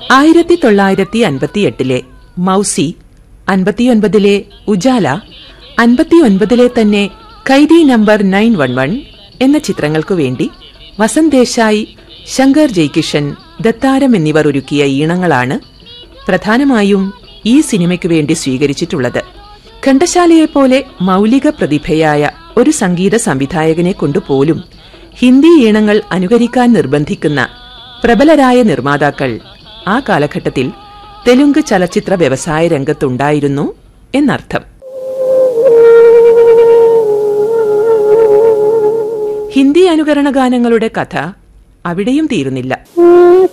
ആയിരത്തി തൊള്ളായിരത്തി അൻപത്തിയെട്ടിലെ മൗസി അൻപത്തിയൊൻപതിലെ ഉജാല അൻപത്തിയൊൻപതിലെ തന്നെ Qaidi number nine one one എന്ന ചിത്രങ്ങൾക്കു വേണ്ടി വസന്ത് ദേശായി ശങ്കർ ജയ്കിഷൻ ദത്താരം എന്നിവർ ഒരുക്കിയ ഈണങ്ങളാണ് പ്രധാനമായും ഈ സിനിമയ്ക്കു വേണ്ടി സ്വീകരിച്ചിട്ടുള്ളത് ഘണ്ടശാലയെപ്പോലെ മൗലിക പ്രതിഭയായ ഒരു സംഗീത സംവിധായകനെ കൊണ്ടുപോലും ഹിന്ദി ഈണങ്ങൾ അനുകരിക്കാൻ നിർബന്ധിക്കുന്ന പ്രബലരായ നിർമ്മാതാക്കൾ ആ കാലഘട്ടത്തിൽ തെലുങ്ക് ചലച്ചിത്ര വ്യവസായ രംഗത്തുണ്ടായിരുന്നു എന്നർത്ഥം ഹിന്ദി അനുകരണ ഗാനങ്ങളുടെ കഥ അവിടെയും തീരുന്നില്ല